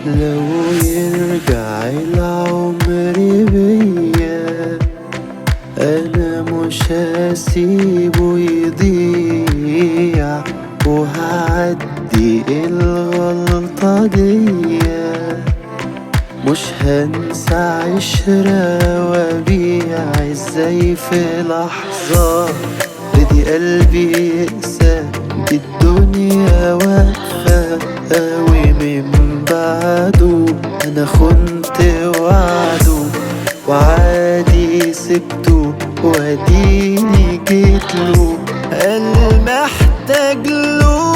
لو يرجع العمر بيا انا مش هسيبه يضيع وهعدي الغلطة دي مش هنسى عشرة وابيع ازاي في لحظة بدي قلبي يقسى دي الدنيا واقفة قوي من بعده انا خنت وعده وعادي سبته واديني جيتله قال محتاج له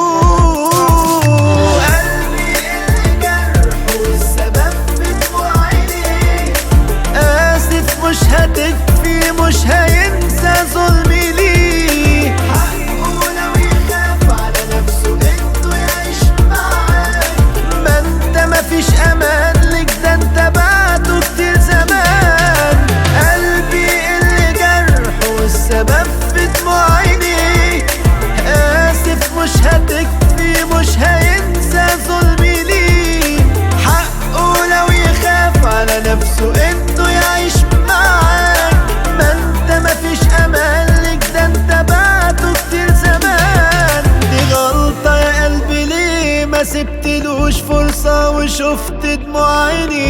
قلبي اللي جرحه السبب في دموع عينيه آسف مش هتكفي مش هينسى ظلمي ليه حقه لو يخاف على نفسه انه يعيش معاك ما انت مفيش امان لك ده انت بعده كتير زمان قلبي اللي جرحه السبب في دموع عينيه آسف مش هتكفي مش هينسى ظلمي ليه حقه لو يخاف على نفسه انه يعيش معاك ما انت مفيش امل لك ده انت بعده كتير زمان دي غلطة يا قلبي ليه ما سبتلوش فرصة وشفت دموع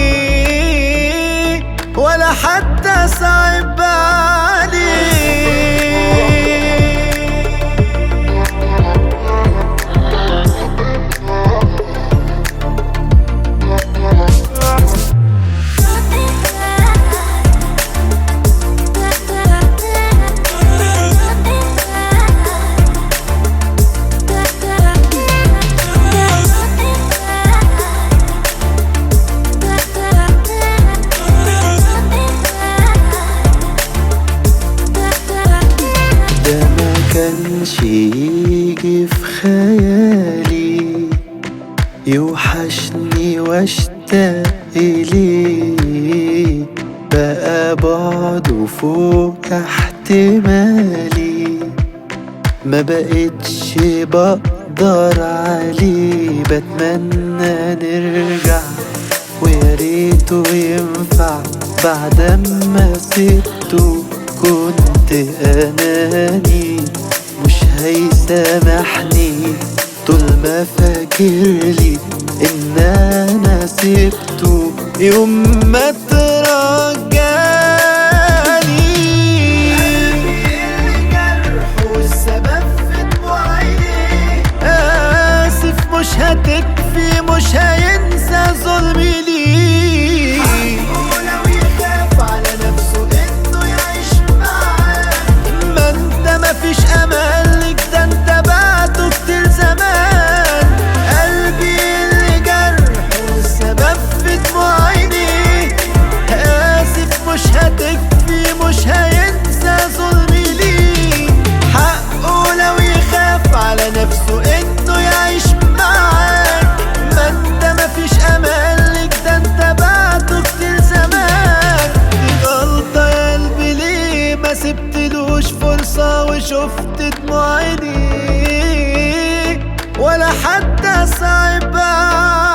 عينيه ولا حتى صعب عليه ده ما كانش يجي في خيالي يوحشني واشتاق إليه بقى بعده فوق احتمالي ما بقتش بقدر عليه بتمنى نرجع ويا ريته ينفع بعد ما سبته كنت اناني مش هيسامحني طول ما فاكرلي ان انا سبته يوم ما ترجاني والسبب في دموع عينيه آسف مش هتكفي مش هينسى ظلمي ليه لو يخاف على نفسه انه يعيش معاك ما انت مفيش امل لك ده انت بعده كتير زمان قلبي اللي جرحه السبب في دموع عينيه آسف مش هتكفي مش هينسى ظلمي ليه حقه لو يخاف على نفسه انه يعيش معاك ما انت مفيش امل لك ده انت بعده كتير زمان دي غلطة يا قلبي ليه ما سبتلوش فرصة وشفت دموع عينيه ولا حتى صعب عليه